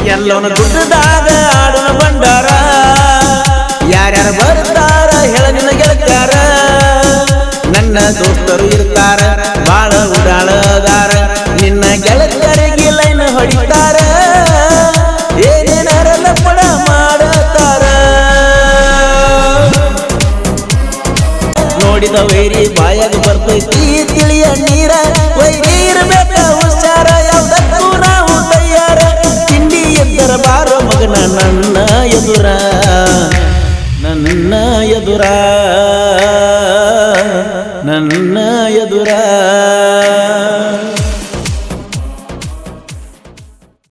ಎಲ್ಲವನ್ನ ದುಡ್ಡದಾಗ ಆಡೋಣ ಬಂಡಾರ ಯಾರ್ಯಾರು ಬರ್ತಾರ ಹೇಳ ನಿನ್ನ ಗೆಳತ್ಯಾರ ನನ್ನ ದೋಸ್ತರು ಇರ್ತಾರ ಬಾಳ ಉಡಾಳದಾರ ನಿನ್ನ ಗೆಳತ್ಯರಿಗೆ ಲೈನ್ ಹೊಡಿತಾರ ಏನೇನಾರಲ್ಲ ಪಡ ಮಾಡತಾರ ನೋಡಿದ ವೈರಿ ಬಾಯಾಗ ಬರ್ತೈತಿ ತಿಳಿಯ ನೀರ ವೈರಿ ಇರ್ಬೇಕ ಹುಷಾರ ಯಾವ್ದಕ್ಕೂ ನಾವು ತಯಾರ ತಿಂಡಿ ಎದ್ದರ ಬಾರೋ ಮಗನ ನನ್ನ ಎದುರ ನನ್ನ ಎದುರ ನನ್ನ